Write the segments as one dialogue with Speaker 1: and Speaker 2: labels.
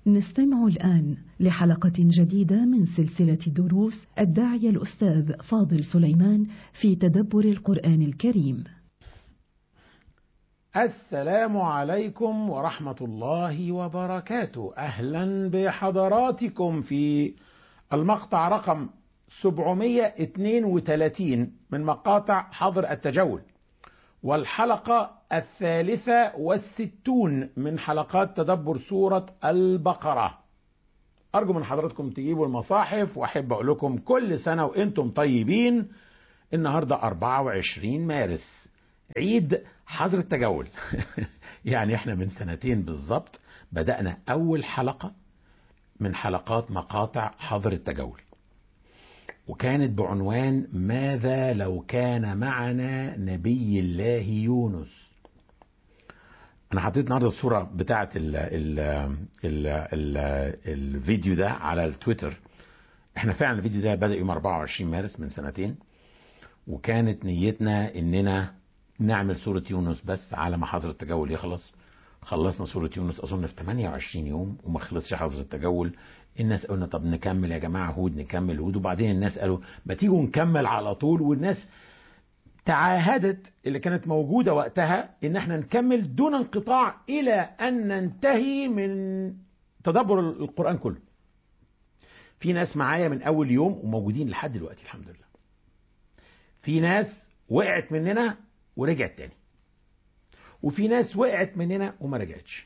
Speaker 1: نستمع الآن لحلقة جديدة من سلسلة دروس الداعية الأستاذ فاضل سليمان في تدبر القرآن الكريم.
Speaker 2: السلام عليكم ورحمة الله وبركاته، أهلا بحضراتكم في المقطع رقم 732 من مقاطع حظر التجول. والحلقة الثالثة والستون من حلقات تدبر سورة البقرة أرجو من حضراتكم تجيبوا المصاحف وأحب أقول لكم كل سنة وأنتم طيبين النهاردة 24 مارس عيد حظر التجول يعني احنا من سنتين بالظبط بدأنا أول حلقة من حلقات مقاطع حظر التجول وكانت بعنوان ماذا لو كان معنا نبي الله يونس انا حطيت النهارده الصوره بتاعه ال ال ال ال الفيديو ده على التويتر احنا فعلا الفيديو ده بدا يوم 24 مارس من سنتين وكانت نيتنا اننا نعمل سوره يونس بس على ما حظر التجول يخلص خلصنا سورة يونس أظن في 28 يوم وما خلصش حظر التجول الناس قلنا طب نكمل يا جماعة هود نكمل هود وبعدين الناس قالوا ما تيجوا نكمل على طول والناس تعاهدت اللي كانت موجودة وقتها ان احنا نكمل دون انقطاع الى ان ننتهي من تدبر القرآن كله في ناس معايا من اول يوم وموجودين لحد دلوقتي الحمد لله في ناس وقعت مننا ورجعت تاني وفي ناس وقعت مننا وما رجعتش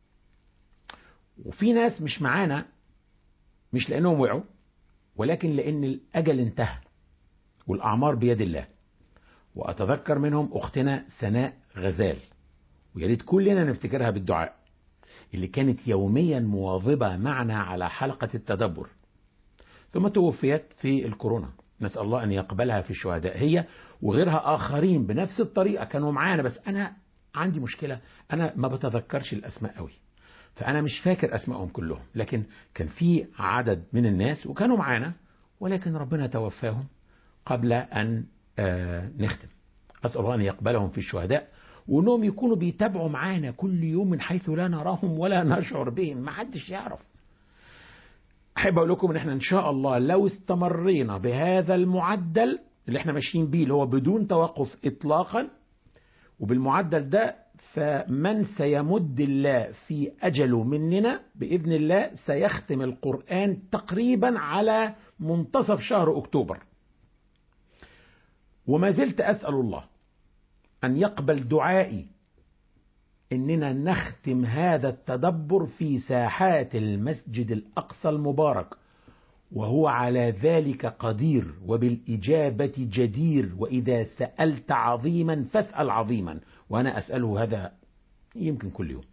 Speaker 2: وفي ناس مش معانا مش لانهم وقعوا ولكن لان الاجل انتهى والاعمار بيد الله واتذكر منهم اختنا سناء غزال ويا ريت كلنا نفتكرها بالدعاء اللي كانت يوميا مواظبه معنا على حلقه التدبر ثم توفيت في الكورونا نسال الله ان يقبلها في الشهداء هي وغيرها اخرين بنفس الطريقه كانوا معانا بس انا عندي مشكله انا ما بتذكرش الاسماء قوي فانا مش فاكر اسمائهم كلهم لكن كان في عدد من الناس وكانوا معانا ولكن ربنا توفاهم قبل ان آه نختم اسال الله ان يقبلهم في الشهداء وانهم يكونوا بيتابعوا معانا كل يوم من حيث لا نراهم ولا نشعر بهم ما حدش يعرف احب اقول لكم ان احنا ان شاء الله لو استمرينا بهذا المعدل اللي احنا ماشيين بيه اللي هو بدون توقف اطلاقا وبالمعدل ده فمن سيمد الله في أجله مننا بإذن الله سيختم القرآن تقريبا على منتصف شهر أكتوبر وما زلت أسأل الله أن يقبل دعائي إننا نختم هذا التدبر في ساحات المسجد الأقصى المبارك وهو على ذلك قدير وبالإجابة جدير وإذا سألت عظيما فاسأل عظيما وأنا أسأله هذا يمكن كل يوم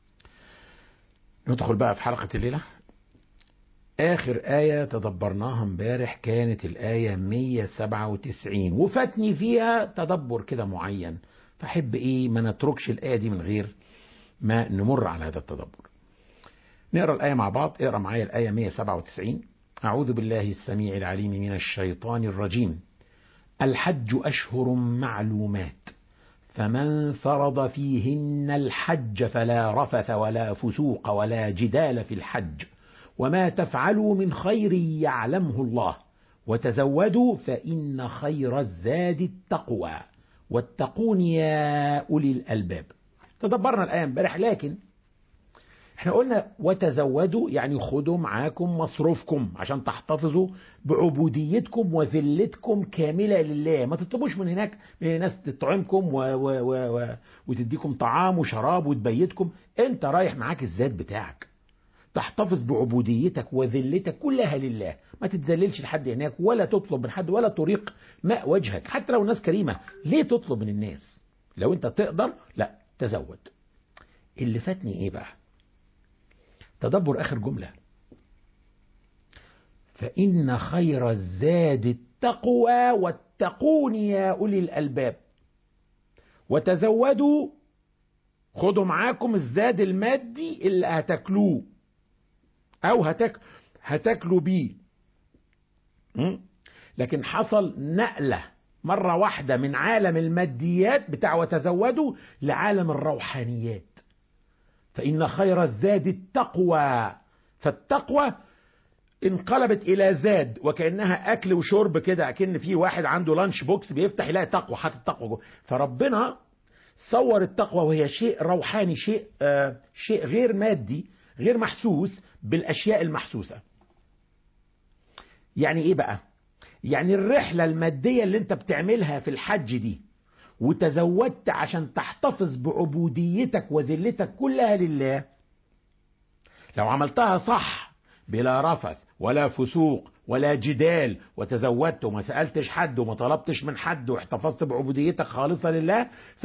Speaker 2: ندخل بقى في حلقة الليلة آخر آية تدبرناها امبارح كانت الآية 197 وفاتني فيها تدبر كده معين فأحب إيه ما نتركش الآية دي من غير ما نمر على هذا التدبر نقرأ الآية مع بعض اقرأ معايا الآية 197 أعوذ بالله السميع العليم من الشيطان الرجيم الحج أشهر معلومات فمن فرض فيهن الحج فلا رفث ولا فسوق ولا جدال في الحج وما تفعلوا من خير يعلمه الله وتزودوا فإن خير الزاد التقوى واتقون يا أولي الألباب تدبرنا الآية امبارح لكن احنا قلنا وتزودوا يعني خدوا معاكم مصروفكم عشان تحتفظوا بعبوديتكم وذلتكم كاملة لله ما تطلبوش من هناك من الناس تطعمكم و و و و وتديكم طعام وشراب وتبيتكم انت رايح معاك الذات بتاعك تحتفظ بعبوديتك وذلتك كلها لله ما تتذللش لحد هناك ولا تطلب من حد ولا طريق ماء وجهك حتى لو الناس كريمة ليه تطلب من الناس لو انت تقدر لا تزود اللي فاتني ايه بقى تدبر آخر جملة فإن خير الزاد التقوى واتقون يا أولي الألباب وتزودوا خدوا معاكم الزاد المادي اللي هتاكلوه أو هتاك هتاكلوا بيه لكن حصل نقلة مرة واحدة من عالم الماديات بتاع وتزودوا لعالم الروحانيات فإن خير الزاد التقوى فالتقوى انقلبت الى زاد وكانها اكل وشرب كده اكن في واحد عنده لانش بوكس بيفتح يلاقي تقوى حاطط تقوى جوه فربنا صور التقوى وهي شيء روحاني شيء آه شيء غير مادي غير محسوس بالاشياء المحسوسه يعني ايه بقى يعني الرحله الماديه اللي انت بتعملها في الحج دي وتزودت عشان تحتفظ بعبوديتك وذلتك كلها لله لو عملتها صح بلا رفث ولا فسوق ولا جدال وتزودت وما سألتش حد وما طلبتش من حد واحتفظت بعبوديتك خالصة لله